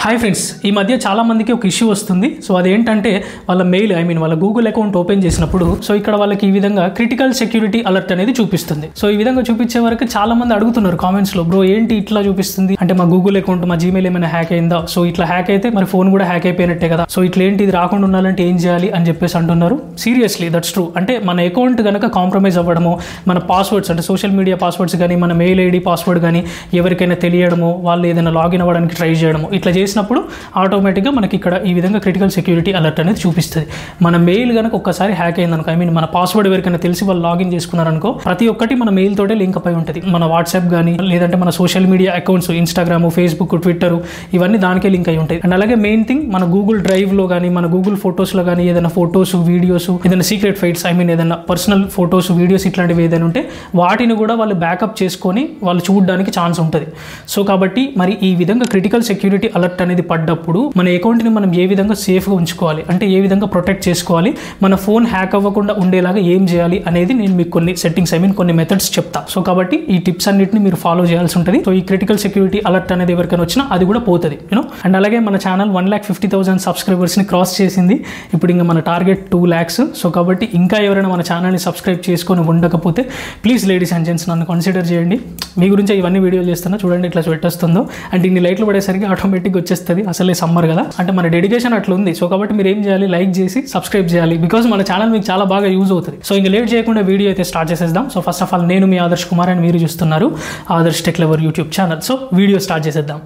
hi friends ఈ మధ్య చాలా మందికి ఒక ఇష్యూ వస్తుంది సో అదేంటంటే వాళ్ళ మెయిల్ ఐ మీన్ వాళ్ళ గూగుల్ అకౌంట్ ఓపెన్ చేసినప్పుడు సో ఇక్కడ వాళ్ళకి ఈ విధంగా క్రిటికల్ సెక్యూరిటీ అలర్ట్ అనేది చూపిస్తుంది సో ఈ విధంగా చూపించే వరకు చాలా మంది అడుగుతున్నారు కామెంట్స్ లో బ్రో ఏంటి ఇట్లా చూపిస్తుంది అంటే మా గూగుల్ అకౌంట్ మా జీమెయిల్ ఏమైనా హ్యాక్ అయిందా సో ఇట్లా హ్యాక్ అయితే మరి ఫోన్ కూడా హ్యాక్ అయిపోయినట్టే కదా సో ఇట్లా ఏంటి ఇది రాకుండా ఉండాలంటే ఏం చేయాలి అని చెప్పేసి అంటున్నారు సీరియస్లీ దట్స్ ట్రూ అంటే మన అకౌంట్ కనుక కాంప్రమైజ్ అవ్వడము మన పాస్వర్డ్స్ అంటే సోషల్ మీడియా పాస్వర్డ్స్ కానీ మన మెయిల్ ఐడి పాస్వర్డ్ కానీ ఎవరికైనా తెలియడము వాళ్ళు ఏదైనా లాగిన్ అవ్వడానికి ట్రై చేయడము ఇట్లా చేసినప్పుడు ఆటోమేటిక్గా మనకి ఇక్కడ ఈ విధంగా క్రిటికల్ సెక్యూరిటీ అలర్ట్ అనేది చూపిస్తుంది మన మెయిల్ కనుక ఒక్కసారి హ్యాక్ అయిందనుకో ఐ మీన్ మన పాస్వర్డ్ ఎవరికైనా తెలిసి వాళ్ళు లాగిన్ చేసుకున్నారనుకో ప్రతి ఒక్కటి మన మెయిల్ తోటే లింక్ అయి ఉంటుంది మన వాట్సాప్ కానీ లేదంటే మన social media accounts Instagram Facebook Twitter ఇవన్నీ దానికే లింక్ అయి ఉంటాయి అండ్ అలాగే మెయిన్ థింగ్ మన గూగుల్ డ్రైవ్లో కానీ మన గూగుల్ ఫొటోస్లో కానీ ఏదైనా ఫొటోస్ వీడియోస్ ఏదైనా సీక్రెట్ ఫైట్స్ ఐ మీన్ ఏదైనా పర్సనల్ ఫొటోస్ వీడియోస్ ఇట్లాంటివి ఏదైనా ఉంటే వాటిని కూడా వాళ్ళు బ్యాకప్ చేసుకొని వాళ్ళు చూడడానికి ఛాన్స్ ఉంటుంది సో కాబట్టి మరి ఈ విధంగా క్రిటికల్ సెక్యూరిటీ అలర్ట్ అనేది పడ్డప్పుడు మన అకౌంట్ని మనం ఏ విధంగా సేఫ్గా ఉంచుకోవాలి అంటే ఏ విధంగా ప్రొటెక్ట్ చేసుకోవాలి మన ఫోన్ హ్యాక్ అవ్వకుండా ఉండేలాగా ఏం చేయాలి అనేది నేను మీకు కొన్ని సెట్టింగ్స్ ఐ మీన్ కొన్ని మెథడ్స్ చెప్తా సో కాబట్టి ఈ టిప్స్ అన్నిటిని మీరు ఫాలో చేయాల్సి ఉంటుంది సో ఈ క్రిటికల్ సెక్యూరిటీ అలర్ట్ అనేది ఎవరికైనా వచ్చినా అది కూడా పోతుంది యూనో అండ్ అలాగే మన channel one lakh fifty thousand సబ్స్క్రైబర్స్ని క్రాస్ చేసింది ఇప్పుడు ఇంకా మన టార్గెట్ టూ ల్యాక్స్ సో కాబట్టి ఇంకా ఎవరైనా మన ఛానల్ని సబ్స్క్రైబ్ చేసుకొని ఉండకపోతే ప్లీజ్ లేడీస్ అండ్ జెంట్స్ నన్ను కన్సిడర్ చేయండి మీ గురించి ఇవన్నీ వీడియోలు చేస్తున్నా చూడండి ఇట్లా పెట్టేస్తుందో అండ్ ఇన్ని లైట్లు పడేసరికి ఆటోమేటిక్గా వచ్చేస్తుంది అసలే సమ్మర్ కదా అంటే మన డెడికేషన్ అట్లా ఉంది సో కాబట్టి మీరు ఏం చేయాలి లైక్ చేసి సబ్స్క్రైబ్ చేయాలి బికాజ్ మన ఛానల్ మీకు చాలా బాగా యూజ్ అవుతుంది సో ఇంకా లేట్ చేయకుండా వీడియో అయితే స్టార్ట్ చేసేద్దాం సో ఫస్ట్ ఆఫ్ ఆల్ నేను మీ ఆదర్శ్ కుమార్ అండ్ మీరు చూస్తున్నారు Adarsh tech lover YouTube channel so video start చేసేద్దాం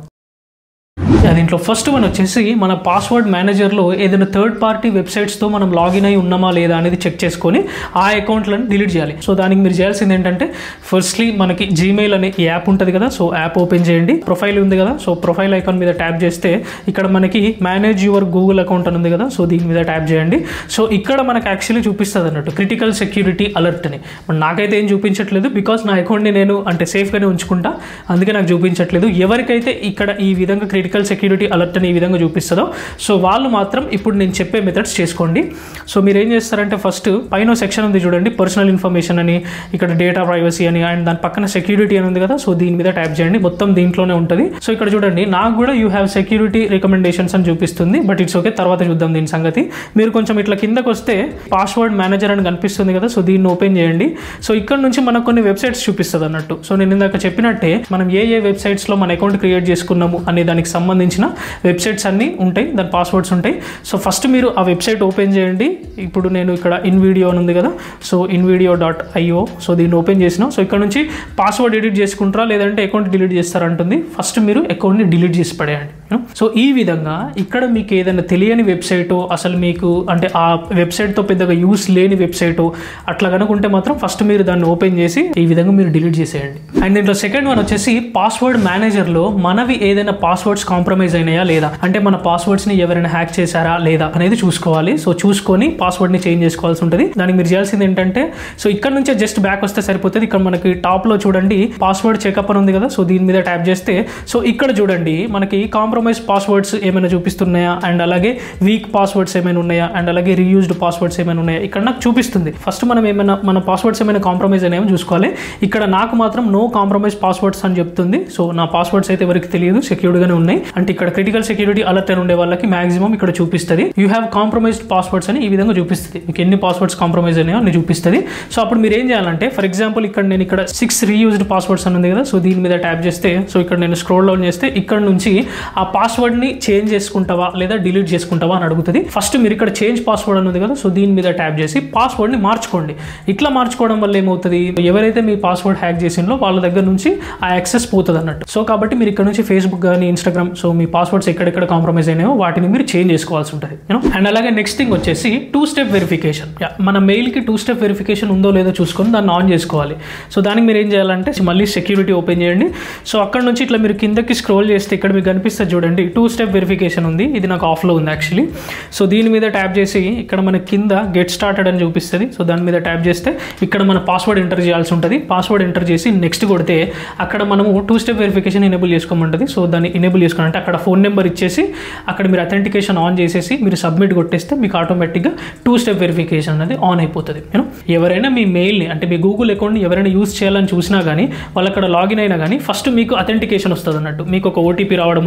దీంట్లో ఫస్ట్ వన్ వచ్చేసి మన పాస్వర్డ్ మేనేజర్లో ఏదైనా థర్డ్ పార్టీ వెబ్సైట్స్తో మనం లాగిన్ అయి ఉన్నామా లేదా అనేది చెక్ చేసుకొని ఆ అకౌంట్లను డిలీట్ చేయాలి సో దానికి మీరు చేయాల్సింది ఏంటంటే ఫస్ట్లీ మనకి జీమెయిల్ అనే యాప్ ఉంటుంది కదా సో యాప్ ఓపెన్ చేయండి ప్రొఫైల్ ఉంది కదా సో ప్రొఫైల్ ఐకాన్ మీద ట్యాప్ చేస్తే ఇక్కడ మనకి మేనేజ్ యువర్ గూగుల్ అకౌంట్ అని ఉంది కదా సో దీని మీద ట్యాప్ చేయండి సో ఇక్కడ మనకి యాక్చువల్లీ చూపిస్తుంది అన్నట్టు క్రిటికల్ సెక్యూరిటీ అలర్ట్ అని బట్ నాకైతే ఏం చూపించట్లేదు బికాస్ నా అకౌంట్ని నేను అంటే సేఫ్గానే ఉంచుకుంటా అందుకే నాకు చూపించట్లేదు ఎవరికైతే ఇక్కడ ఈ విధంగా క్రిటికల్ సెక్యూరిటీ అలర్ట్ అని ఈ విధంగా చూపిస్తుందో సో వాళ్ళు మాత్రం ఇప్పుడు నేను చెప్పే మెథడ్స్ చేసుకోండి సో మీరు ఏం చేస్తారంటే ఫస్ట్ పైన సెక్షన్ ఉంది చూడండి పర్సనల్ ఇన్ఫర్మేషన్ అని ఇక్కడ డేటా ప్రైవసీ అని అండ్ దాని పక్కన సెక్యూరిటీ అని ఉంది కదా సో దీని మీద ట్యాప్ చేయండి మొత్తం దీంట్లోనే ఉంటుంది సో ఇక్కడ చూడండి నాకు కూడా యూ హ్యావ్ సెక్యూరిటీ రికమెండేషన్స్ అని చూపిస్తుంది బట్ ఇట్స్ ఓకే తర్వాత చూద్దాం దీని సంగతి మీరు కొంచెం ఇట్లా కిందకు వస్తే పాస్వర్డ్ మేనేజర్ అని కనిపిస్తుంది కదా సో దీన్ని ఓపెన్ చేయండి సో ఇక్కడ నుంచి మనకు కొన్ని వెబ్సైట్స్ చూపిస్తుంది అన్నట్టు సో నేను ఇందాక చెప్పినట్టే మనం ఏ ఏ వెబ్సైట్స్లో మన అకౌంట్ క్రియేట్ చేసుకున్నాము అనే దానికి సంబంధించిన వెబ్సైట్స్ అన్నీ ఉంటాయి దాని పాస్వర్డ్స్ ఉంటాయి సో ఫస్ట్ మీరు ఆ వెబ్సైట్ ఓపెన్ చేయండి ఇప్పుడు నేను ఇక్కడ ఇన్ వీడియో అని ఉంది కదా so in video dot IO so దీన్ని ఓపెన్ చేసిన సో ఇక్కడ నుంచి పాస్వర్డ్ ఎడిట్ చేసుకుంటారా లేదంటే అకౌంట్ డిలీట్ చేస్తారంటుంది ఫస్ట్ మీరు అకౌంట్ని డిలీట్ చేసి పడేయండి సో ఈ విధంగా ఇక్కడ మీకు ఏదైనా తెలియని వెబ్సైట్ అసలు మీకు అంటే ఆ వెబ్సైట్తో పెద్దగా యూస్ లేని వెబ్సైట్ అట్లా కనుకుంటే మాత్రం ఫస్ట్ మీరు దాన్ని ఓపెన్ చేసి ఈ విధంగా మీరు డిలీట్ చేసేయండి అండ్ దీంట్లో సెకండ్ వన్ వచ్చేసి పాస్వర్డ్ మేనేజర్లో మనవి ఏదైనా పాస్వర్డ్స్ కాంప్రమైజ్ అయినాయా లేదా అంటే మన పాస్వర్డ్స్ని ఎవరైనా హ్యాక్ చేశారా లేదా అనేది చూసుకోవాలి సో చూసుకొని పాస్వర్డ్ని చేంజ్ చేసుకోవాల్సి ఉంటుంది దానికి మీరు చేయాల్సింది ఏంటంటే సో ఇక్కడ నుంచే జస్ట్ బ్యాక్ వస్తే సరిపోతుంది ఇక్కడ మనకి టాప్లో చూడండి పాస్వర్డ్ చెకప్ అని ఉంది కదా సో దీని మీద ట్యాప్ చేస్తే సో ఇక్కడ చూడండి మనకి కాంప్రమైజ్ పాస్వర్డ్స్ ఏమైనా చూపిస్తున్నాయా అండ్ అలాగే వీక్ పాస్వర్డ్స్ ఏమైనా ఉన్నాయా అండ్ అలాగే రీయూజ్డ్ పాస్వర్డ్స్ ఏమైనా ఉన్నాయా ఇక్కడ నాకు చూపిస్తుంది ఫస్ట్ మనం ఏమైనా మన పాస్వర్డ్స్ ఏమైనా కాంప్రమైజ్ అయినాయో చూసుకోవాలి ఇక్కడ నాకు మాత్రం నో కాంప్రమైజ్ పాస్వర్డ్స్ అని చెప్తుంది సో నా పాస్వర్డ్స్ అయితే ఎవరికి తెలియదు సెక్యూర్డ్గానే ఉన్నాయి అంటే ఇక్కడ క్రిటికల్ సెక్యూరిటీ అలర్ట్ అని ఉండే వాళ్ళకి మాక్సిమం ఇక్కడ చూపిస్తుంది యూ హ్యావ్ కాంప్రమైజ్డ్ పాస్వర్డ్స్ అని ఈ విధంగా చూపిస్తుంది మీకు ఎన్ని పాస్వర్డ్స్ కాంప్రమైజ్ అయినాయో అని చూపిస్తుంది సో అప్పుడు మీరు ఏం చేయాలంటే ఫర్ ఎగ్జాంపుల్ ఇక్కడ నేను ఇక్కడ సిక్స్ రీయూజ్డ్ పాస్వర్డ్స్ అని ఉంది కదా సో దీని మీద ట్యాప్ చేస్తే సో ఇక్కడ నేను స్క్రోల్ డౌన్ చేస్తే ఇక్కడ నుంచి ఆ పాస్వర్డ్ని చేంజ్ చేసుకుంటావా లేదా డిలీట్ చేసుకుంటావా అని అడుగుతుంది ఫస్ట్ మీరు ఇక్కడ చేంజ్ పాస్వర్డ్ అని ఉంది కదా సో దీని మీద ట్యాప్ చేసి పాస్వర్డ్ని మార్చుకోండి ఇట్లా మార్చుకోవడం వల్ల ఏమవుతుంది ఎవరైతే మీ పాస్వర్డ్ హ్యాక్ చేసిందో వాళ్ళ దగ్గర నుంచి ఆ యాక్సెస్ పోతుంది అన్నట్టు సో కాబట్టి మీరు ఇక్కడ నుంచి ఫేస్బుక్ కానీ ఇన్స్టాగ్రామ్ సో మీ పాస్వర్డ్స్ ఎక్కడెక్కడ కాంప్రమైజ్ అయినాయో వాటిని మీరు చేంజ్ చేసుకోవాల్సి ఉంటుంది యూనో అండ్ అలాగే నెక్స్ట్ థింగ్ వచ్చేసి టూ స్టెప్ వెరిఫికేషన్ మన మెయిల్కి టూ స్టెప్ వెరిఫికేషన్ ఉందో లేదో చూసుకొని దాన్ని ఆన్ చేసుకోవాలి సో దానికి మీరు ఏం చేయాలంటే మళ్ళీ సెక్యూరిటీ ఓపెన్ చేయండి సో అక్కడ నుంచి ఇట్లా మీరు కిందకి స్క్రోల్ చేస్తే ఇక్కడ మీకు కనిపిస్తుంది చూడండి టూ స్టెప్ వెరిఫికేషన్ ఉంది ఇది నాకు ఆఫ్లో ఉంది యాక్చువల్లీ సో దీని మీద ట్యాప్ చేసి ఇక్కడ మన కింద గెట్ స్టార్టెడ్ అని చూపిస్తుంది సో దాని మీద ట్యాప్ చేస్తే ఇక్కడ మన పాస్వర్డ్ ఎంటర్ చేయాల్సి ఉంటుంది పాస్వర్డ్ ఎంటర్ చేసి నెక్స్ట్ కొడితే అక్కడ మనము టూ స్టెప్ వెరిఫికేషన్ ఎనేబుల్ చేసుకోమంటుంది సో దాన్ని ఎనేబుల్ చేసుకోవాలంటే అక్కడ ఫోన్ నెంబర్ ఇచ్చేసి అక్కడ మీరు అథెంటికేషన్ ఆన్ చేసేసి మీరు సబ్మిట్ కొట్టేస్తే మీకు ఆటోమేటిక్గా టూ స్టెప్ వెరిఫికేషన్ అనేది ఆన్ అయిపోతుంది యూనో ఎవరైనా మీ మెయిల్ని అంటే మీ గూగుల్ అకౌంట్ని ఎవరైనా యూస్ చేయాలని చూసినా కానీ వాళ్ళు అక్కడ లాగిన్ అయినా కానీ ఫస్ట్ మీకు అథెంటికేషన్ వస్తుంది అన్నట్టు మీకు ఒక ఓటీపీ రావడము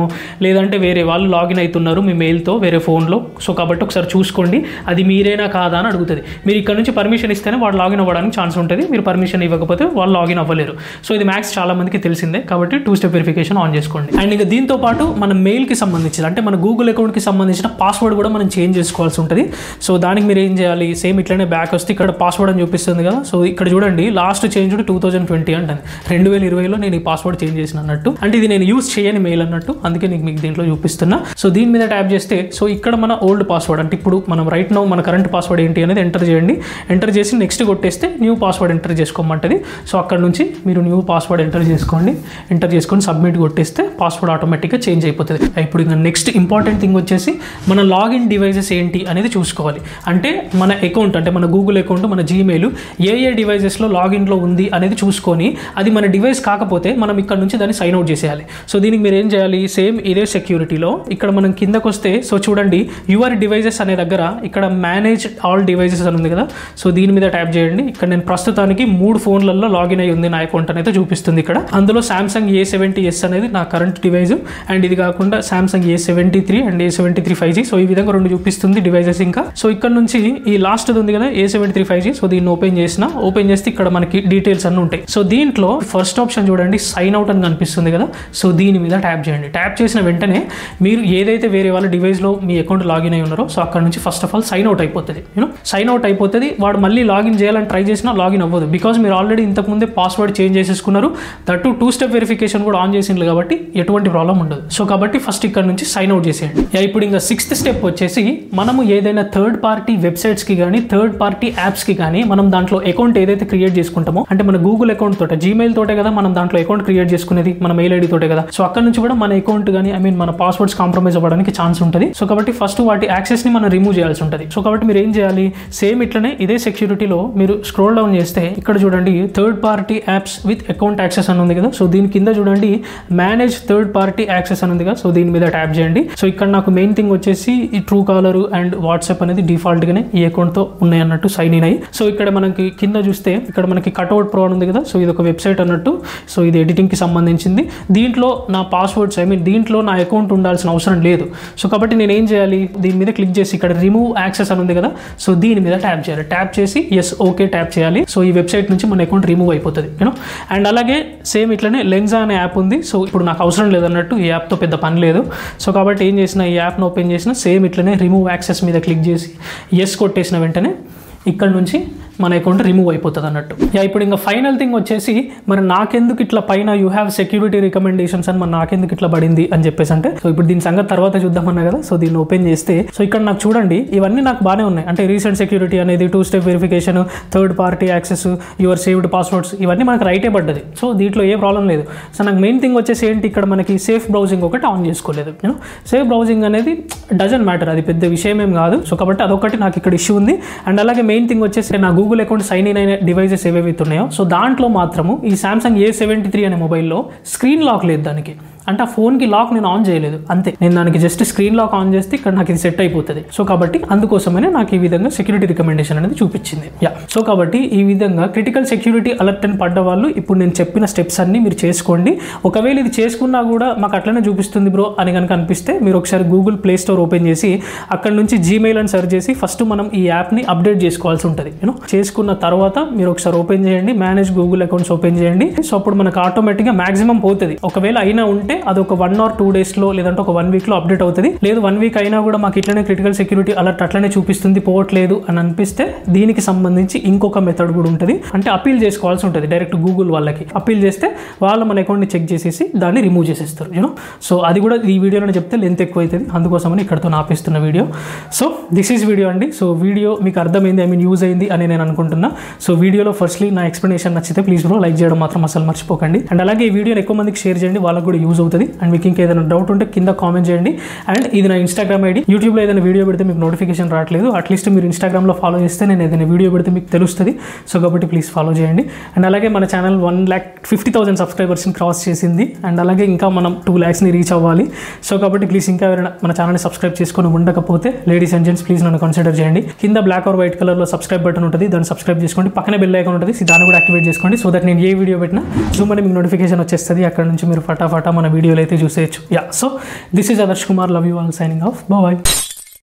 లేదంటే వేరే వాళ్ళు లాగిన్ అవుతున్నారు మీ మెయిల్తో వేరే ఫోన్లో సో కాబట్టి ఒకసారి చూసుకోండి అది మీరేనా కాదా అని అడుగుతుంది మీరు ఇక్కడ నుంచి పర్మిషన్ ఇస్తేనే వాడు లాగిన్ అవ్వడానికి ఛాన్స్ ఉంటుంది మీరు పర్మిషన్ ఇవ్వకపోతే వాళ్ళు లాగిన్ అవ్వలేరు సో ఇది మ్యాక్స్ చాలా మందికి తెలిసిందే కాబట్టి టూ స్టెప్ వెరిఫికేషన్ ఆన్ చేసుకోండి అండ్ ఇంకా దీంతో పాటు మన మెయిల్కి సంబంధించిన అంటే మన గూగుల్ అకౌంట్కి సంబంధించిన పాస్వర్డ్ కూడా మనం చేంజ్ చేసుకోవాల్సి ఉంటుంది సో దానికి మీరు ఏం చేయాలి సేమ్ ఇట్లనే బ్యాక్ వస్తే ఇక్కడ పాస్వర్డ్ అని చూపిస్తుంది కదా సో ఇక్కడ చూడండి last change two thousand twenty అంటే రెండు వేల ఇరవైలో నేను ఈ పాస్వర్డ్ చేంజ్ చేసిన అన్నట్టు అంటే ఇది నేను యూస్ చేయని మెయిల్ అన్నట్టు అందుకే నీకు మీకు దీంట్లో చూపిస్తున్నా సో దీని మీద ట్యాప్ చేస్తే సో ఇక్కడ మన ఓల్డ్ పాస్వర్డ్ అంటే ఇప్పుడు మనం రైట్ నో మన కరెంట్ పాస్వర్డ్ ఏంటి అనేది ఎంటర్ చేయండి ఎంటర్ చేసి నెక్స్ట్ కొట్టేస్తే న్యూ పాస్వర్డ్ ఎంటర్ చేసుకోమంటది సో అక్కడ నుంచి మీరు న్యూ పాస్వర్డ్ ఎంటర్ చేసుకోండి ఎంటర్ చేసుకొని సబ్మిట్ కొట్టేస్తే పాస్వర్డ్ ఆటోమేటిక్గా చేంజ్ అయిపోతుంది ఇప్పుడు ఇంకా నెక్స్ట్ ఇంపార్టెంట్ థింగ్ వచ్చేసి మన లాగిన్ డివైజెస్ ఏంటి అనేది చూసుకోవాలి అంటే మన అకౌంట్ అంటే మన గూగుల్ అకౌంట్ మన జీమెయిల్ ఏ ఏ డివైజెస్లో లాగిన్లో ఉంది అనేది చూసుకొని అది మన డివైస్ కాకపోతే మనం ఇక్కడ నుంచి దాన్ని సైన్ అవుట్ చేసేయాలి సో దీనికి మీరు ఏం చేయాలి సేమ్ ఇదే సెక్యూరిటీలో ఇక్కడ మనం కిందకు వస్తే సో చూడండి యువర్ డివైజెస్ అనే దగ్గర ఇక్కడ మేనేజ్ ఆల్ డివైజెస్ అని ఉంది కదా సో దీని మీద ట్యాప్ చేయండి ఇక్కడ నేను ప్రస్తుతానికి మూడు ఫోన్లలో లాగిన్ అయి ఉంది నా అకౌంట్ అనేది చూపిస్తుంది ఇక్కడ అందులో సామ్సంగ్ ఏ సెవెంటీ ఎస్ అనేది నా కరెంట్ డివైజ్ అండ్ ఇది కాకుండా Samsung A seventy three and A seventy three five G so ఈ విధంగా రెండు చూపిస్తుంది డివైజెస్ ఇంకా సో ఇక్కడ నుంచి ఈ లాస్ట్ ఉంది కదా A seventy three five G so దీన్ని ఓపెన్ చేసిన ఓపెన్ చేస్తే ఇక్కడ మనకి డీటెయిల్స్ అన్ని ఉంటాయి సో దీంట్లో ఫస్ట్ ఆప్షన్ చూడండి సైన్ అవుట్ అని కనిపిస్తుంది కదా సో దీని మీద ట్యాప్ చేయండి ట్యాప్ చేసిన వెంటనే మీరు ఏదైతే వేరే వాళ్ళ డివైస్లో మీ అకౌంట్ లాగిన్ అయి ఉన్నారో సో అక్కడ నుంచి first of all sign out అయిపోతుంది యూనో సైన్ అవుట్ అయిపోతుంది వాడు మళ్ళీ లాగిన్ చేయాలని ట్రై చేసినా లాగిన్ అవ్వదు బికాజ్ మీరు ఆల్రెడీ ఇంతకుముందే పాస్వర్డ్ చేంజ్ చేసేసుకున్నారు దట్టు టూ స్టెప్ వెరిఫికేషన్ కూడా ఆన్ చేసిండ్రు కాబట్టి ఎటువంటి ప్రాబ్లం ఉండదు సో కాబట్టి ఫస్ట్ ఇక్కడ నుంచి సైన్ అవుట్ చేసేయండి యా, ఇప్పుడు ఇంకా సిక్స్త్ స్టెప్ వచ్చేసి మనము ఏదైనా థర్డ్ పార్టీ వెబ్సైట్స్కి కానీ థర్డ్ పార్టీ యాప్స్కి కానీ మనం దాంట్లో అకౌంట్ ఏదైతే క్రియేట్ చేసుకుంటామో అంటే మన గూగుల్ అకౌంట్ తోట జీమెయిల్ తోటే కదా మనం దాంట్లో అకౌంట్ క్రియేట్ చేసుకునేది మన మెయిల్ ఐడి తోటే కదా సో అక్కడ నుంచి కూడా మన అకౌంట్ కానీ ఐ మీన్ మన పాస్వర్డ్స్ కాంప్రమైజ్ అవ్వడానికి ఛాన్స్ ఉంటుంది సో కాబట్టి ఫస్ట్ వాటి యాక్సెస్ ని మనం రిమూవ్ చేయాల్సి ఉంటుంది సో కాబట్టి మీరు ఏం చేయాలి సేమ్ ఇట్లనే ఇదే సెక్యూరిటీలో మీరు స్క్రోల్ డౌన్ చేస్తే ఇక్కడ చూడండి third party apps with account access అని ఉంది కదా సో దీని కింద చూడండి మేనేజ్ థర్డ్ పార్టీ యాక్సెస్ అని ఉంది కదా సో దీని మీద ట్యాప్ చేయండి సో ఇక్కడ నాకు మెయిన్ థింగ్ వచ్చేసి ఈ ట్రూ కాలర్ అండ్ వాట్సాప్ అనేది డిఫాల్ట్ గానే ఈ అకౌంట్ తో ఉన్నాయి అన్నట్టు సైన్ ఇన్ అయ్యి సో ఇక్కడ మనకి కింద చూస్తే ఇక్కడ మనకి కట్అవుట్ ప్రో అని ఉంది కదా సో ఇది ఒక వెబ్సైట్ అన్నట్టు సో ఇది ఎడిటింగ్ కి సంబంధించింది దీంట్లో నా పాస్వర్డ్స్ ఐ మీన్ దీంట్లో నా అకౌంట్ ఉండాల్సిన అవసరం లేదు సో కాబట్టి నేను ఏం చేయాలి దీని మీద క్లిక్ చేసి ఇక్కడ రిమూవ్ యాక్సెస్ అని ఉంది కదా సో దీని మీద ట్యాప్ చేయాలి ట్యాప్ చేసి ఎస్ ఓకే ట్యాప్ చేయాలి సో ఈ వెబ్సైట్ నుంచి మన అకౌంట్ రిమూవ్ అయిపోతుంది యూనో అండ్ అలాగే సేమ్ ఇట్లనే లెన్జా అనే యాప్ ఉంది సో ఇప్పుడు నాకు అవసరం లేదన్నట్టు ఈ యాప్తో పెద్ద పని లేదు సో కాబట్టి ఏం చేసిన ఈ యాప్ను ఓపెన్ చేసిన సేమ్ ఇట్లనే రిమూవ్ యాక్సెస్ మీద క్లిక్ చేసి ఎస్ కొట్టేసిన వెంటనే ఇక్కడ నుంచి మన అకౌంట్ రిమూవ్ అయిపోతుంది అన్నట్టు యా ఇప్పుడు ఇంకా ఫైనల్ థింగ్ వచ్చేసి మరి నాకెందుకు ఇట్లా పైన యూ హ్యావ్ సెక్యూరిటీ రికమెండేషన్స్ అని మరి నాకెందుకు ఇట్లా పడింది అని చెప్పేసి అంటే సో ఇప్పుడు దీని సంగతి తర్వాత చూద్దామన్నా కదా సో దీన్ని ఓపెన్ చేస్తే సో ఇక్కడ నాకు చూడండి ఇవన్నీ నాకు బాగానే ఉన్నాయి అంటే రీసెంట్ సెక్యూరిటీ అనేది two step verification third party access your saved passwords ఇవన్నీ మనకు రైటే పడ్డది సో దీంట్లో ఏ ప్రాబ్లం లేదు సో నాకు మెయిన్ థింగ్ వచ్చేసి ఏంటి ఇక్కడ మనకి సేఫ్ బ్రౌజింగ్ ఒకటి ఆన్ చేసుకోలేదు యూనో సేఫ్ బ్రౌజింగ్ అనేది డజన్ మ్యాటర్ అది పెద్ద విషయం ఏం కాదు సో కాబట్టి అదొకటి నాకు ఇక్కడ ఇష్యూ ఉంది అండ్ అలాగే మెయిన్ థింగ్ వచ్చేసి నా గూగుల్ అకౌంట్ సైన్ ఇన్ అయిన డివైజెస్ ఏవేవి ఉన్నాయో సో దాంట్లో మాత్రము ఈ సామ్సంగ్ ఏ సెవెంటీ త్రీ అనే మొబైల్లో స్క్రీన్ లాక్ లేదు దానికి అంటే ఆ ఫోన్కి లాక్ నేను ఆన్ చేయలేదు అంతే నేను దానికి జస్ట్ స్క్రీన్ లాక్ ఆన్ చేస్తే ఇక్కడ నాకు ఇది సెట్ అయిపోతుంది సో కాబట్టి అందుకోసమనే నాకు ఈ విధంగా సెక్యూరిటీ రికమెండేషన్ అనేది చూపించింది యా సో కాబట్టి ఈ విధంగా క్రిటికల్ సెక్యూరిటీ అలర్ట్ అని పడ్డ వాళ్ళు ఇప్పుడు నేను చెప్పిన స్టెప్స్ అన్ని మీరు చేసుకోండి ఒకవేళ ఇది చేసుకున్నా కూడా మాకు అట్లనే చూపిస్తుంది బ్రో అని కనుక అనిపిస్తే మీరు ఒకసారి గూగుల్ ప్లే స్టోర్ ఓపెన్ చేసి అక్కడ నుంచి జీమెయిల్ అని సెర్చ్ చేసి ఫస్ట్ మనం ఈ యాప్ని అప్డేట్ చేసుకోవాల్సి ఉంటుంది యూనో చేసుకున్న తర్వాత మీరు ఒకసారి ఓపెన్ చేయండి మేనేజ్ గూగుల్ అకౌంట్స్ ఓపెన్ చేయండి సో అప్పుడు మనకు ఆటోమేటిక్గా మాక్సిమం పోతుంది ఒకవేళ అయినా ఉంటే అది ఒక వన్ ఆర్ టూ డేస్లో లేదంటే ఒక వన్ వీక్లో అప్డేట్ అవుతుంది లేదు వన్ వీక్ అయినా కూడా మాకు ఇట్లనే క్రిటికల్ సెక్యూరిటీ అలర్ట్ అట్లనే చూపిస్తుంది పోవట్లేదు అని అనిపిస్తే దీనికి సంబంధించి ఇంకొక మెథడ్ కూడా ఉంటుంది అంటే అప్పీల్ చేసుకోవాల్సి ఉంటుంది డైరెక్ట్ గూగుల్ వాళ్ళకి అప్పీల్ చేస్తే వాళ్ళు మన అకౌంట్ని చెక్ చేసేసి దాన్ని రిమూవ్ చేసేస్తారు యూనో సో అది కూడా ఈ వీడియోలో చెప్తే లెంత్ ఎక్కువ అవుతుంది అందుకోసమని ఇక్కడతో ఆపేస్తున్న video so this is video అండి సో వీడియో మీకు అర్థమైంది ఐ మీన్ యూజ్ అయింది అని నేను అనుకుంటున్నా సో వీడియోలో ఫస్ట్లీ నా ఎక్స్ప్లెనేషన్ నచ్చితే ప్లీజ్ బ్రో లైక్ చేయడం మాత్రం అసలు మర్చిపోకండి అండ్ అలాగే ఈ వీడియోని ఎక్కువ మందికి షేర్ చేయండి వాళ్ళకి కూడా యూజ్ అవుతుంది అండ్ మీకు ఇంకా ఏదైనా డౌట్ ఉంటే కింద కామెంట్ చేయండి అండ్ ఇది నా ఇన్స్టాగ్రామ్ ఐడి యూట్యూబ్లో ఏదైనా వీడియో పెడితే మీకు నోటిఫికేషన్ రావట్లేదు అట్లీస్ట్ మీరు ఇన్స్టాగ్రామ్లో ఫాలో చేస్తే నేను ఏదైనా వీడియో పెడితే మీకు తెలుస్తుంది సో కాబట్టి ప్లీజ్ ఫాలో చేయండి అండ్ అలాగే మన channel one lakh fifty thousand సబ్స్క్రైబర్స్ని క్రాస్ చేసింది అండ్ అలాగే ఇంకా మనం టూ ల్యాక్స్ని రీచ్ అవ్వాలి సో కాబట్టి ప్లీజ్ ఇంకా ఎవరైనా మన ఛానల్ని సబ్స్క్రైబ్ చేసుకొని ఉండకపోతే లేడీస్ అండ్ జెంట్స్ ప్లీజ్ నన్ను కన్సిడర్ చేయండి కింద బ్లాక్ ఆర్ వైట్ కలర్లో సబ్స్క్రైబ్ బటన్ ఉంటుంది దాన్ని సబ్స్క్రైబ్ చేసుకోండి పక్కనే బెల్ ఐకాన్ ఉంటుంది దాన్ని కూడా యాక్టివేట్ చేసుకోండి సో దట్ నేను ఏ వీడియో పెట్టినా జూమ్ అని మీకు నోటిఫికేషన్ వచ్చేస్తుంది అక్కడ నుంచి మీరు ఫటాఫటా మన వీడియోలు అయితే చూసేయచ్చు yeah so this is Adarsh Kumar love you all signing off bye